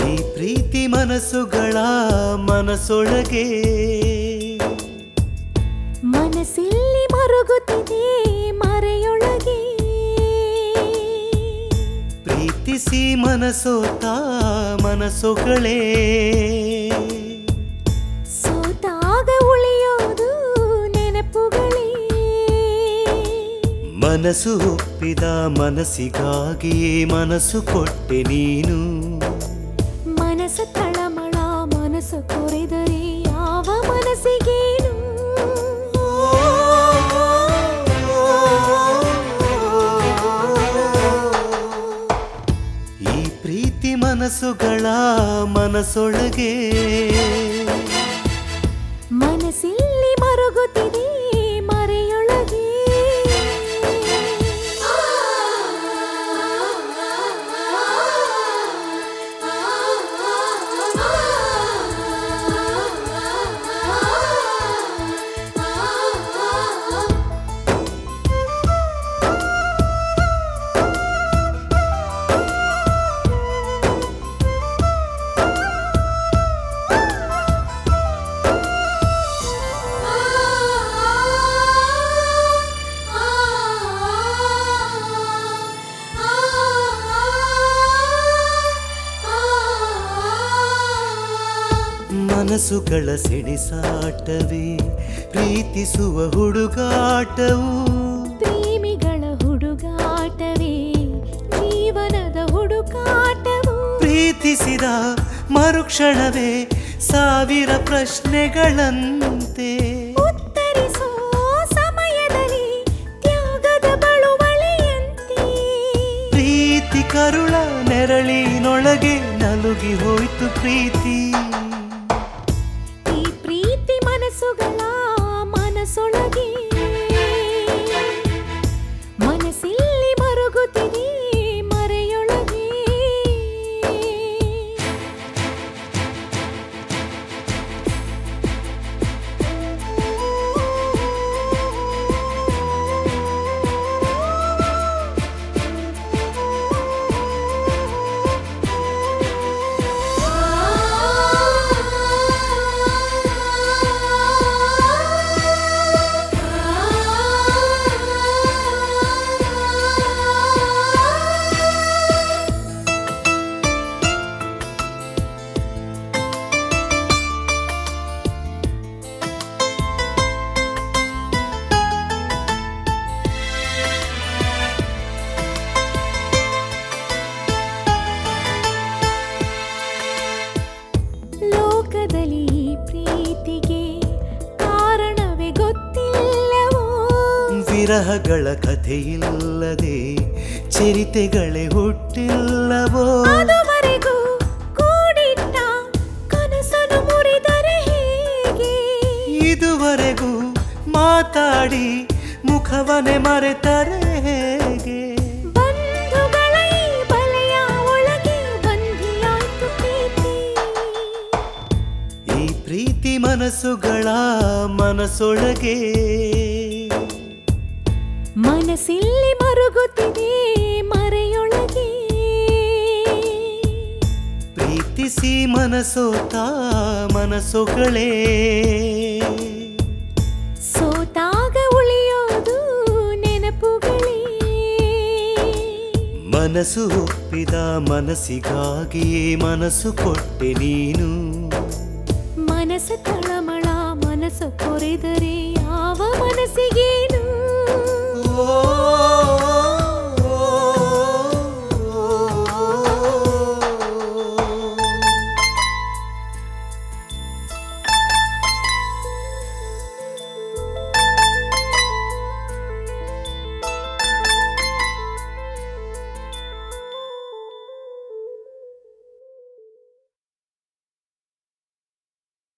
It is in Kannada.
ಈ ಪ್ರೀತಿ ಮನಸ್ಸುಗಳ ಮನಸ್ಸೊಳಗೆ ಮನಸ್ಸಿಲ್ಲಿ ಮರುಗುತ್ತಿದೆ ಮರೆಯೊಳಗೆ ಪ್ರೀತಿಸಿ ಮನಸೋತ ಮನಸ್ಸುಗಳೇ ಸೋತಾಗ ಉಳಿಯೋದು ನೆನಪುಗಳೇ ಮನಸ್ಸು ಒಪ್ಪಿದ ಮನಸ್ಸಿಗಾಗಿ ಮನಸ್ಸು ಕೊಟ್ಟೆ ನೀನು ಮನಸ್ಸು ತಳಮಳ ಮನಸ್ಸು ಕೊರೆದರೆ ಯಾವ ಮನಸ್ಸಿಗೇನು ಈ ಪ್ರೀತಿ ಮನಸ್ಸುಗಳ ಮನಸ್ಸೊಳಗೆ ಮನಸ್ಸಿಲ್ಲಿ ಮರುಗುತ್ತಿದೆ ಮರೆಯೊಳಗೆ ಮನಸ್ಸುಗಳ ಸೆಣಸಾಟವೇ ಪ್ರೀತಿಸುವ ಹುಡುಗಾಟವು ಪ್ರೇಮಿಗಳ ಹುಡುಗಾಟವೇ ಜೀವನದ ಹುಡುಕಾಟವು ಪ್ರೀತಿಸಿದ ಮರುಕ್ಷಣವೇ ಸಾವಿರ ಪ್ರಶ್ನೆಗಳಂತೆ ಉತ್ತರಿಸೋ ಸಮಯದಲ್ಲಿ ತ್ಯಾಗದ ಬಳುವಳಿಯಂತೆ ಪ್ರೀತಿ ಕರುಳ ನೆರಳಿನೊಳಗೆ ನಲುಗಿ ಹೋಯ್ತು ಪ್ರೀತಿ ಈ ಪ್ರೀತಿ ಮನಸ್ಸುಗಳ ಮನಸ್ಸೊಳಗೆ ಮನಸ್ಸಿಲ್ಲಿ ಮರುಗುತ್ತಿದೆ ಮರೆಯೊಳಗೆ ಲೋಕದಲ್ಲಿ ಈ ಪ್ರೀತಿಗೆ ಕಾರಣವೇ ಗೊತ್ತಿಲ್ಲವೋ ವಿರಹಗಳ ಕಥೆಯಿಲ್ಲದೆ ಚರಿತೆಗಳೇ ಹುಟ್ಟಿಲ್ಲವೋ ಅದುವರೆಗೂ ಕೂಡಿಟ್ಟ ಕನಸನ್ನು ಮುರಿದರೆ ಹೇಗೆ ಇದುವರೆಗೂ ಮಾತಾಡಿ ಮುಖವನೆ ಮರೆತರೆ ಹೇಗೆ ಬಂಧುಗಳ ಈ ಬಲೆಯ ಒಳಗೆ ಬಂಧಿಯಾಯ್ತು ಪ್ರೀತಿ ಈ ಪ್ರೀತಿ ಮನಸ್ಸುಗಳ ಮನಸ್ಸೊಳಗೆ ಮನಸ್ಸಿಲ್ಲಿ ಮರುಗುತ್ತಿದೆ ಮರೆಯೊಳಗೆ ಪ್ರೀತಿಸಿ ಮನಸೋತ ಮನಸ್ಸುಗಳೇ ಸೋತಾಗ ಉಳಿಯೋದು ನೆನಪುಗಳೇ ಮನಸ್ಸು ಒಪ್ಪಿದ ಮನಸ್ಸಿಗಾಗಿ ಮನಸ್ಸು ಕೊಟ್ಟೆ ನೀನು ಮನಸ್ಸು ತಳಮಳ ಮನಸ್ಸು ಕೊರೆದರೆ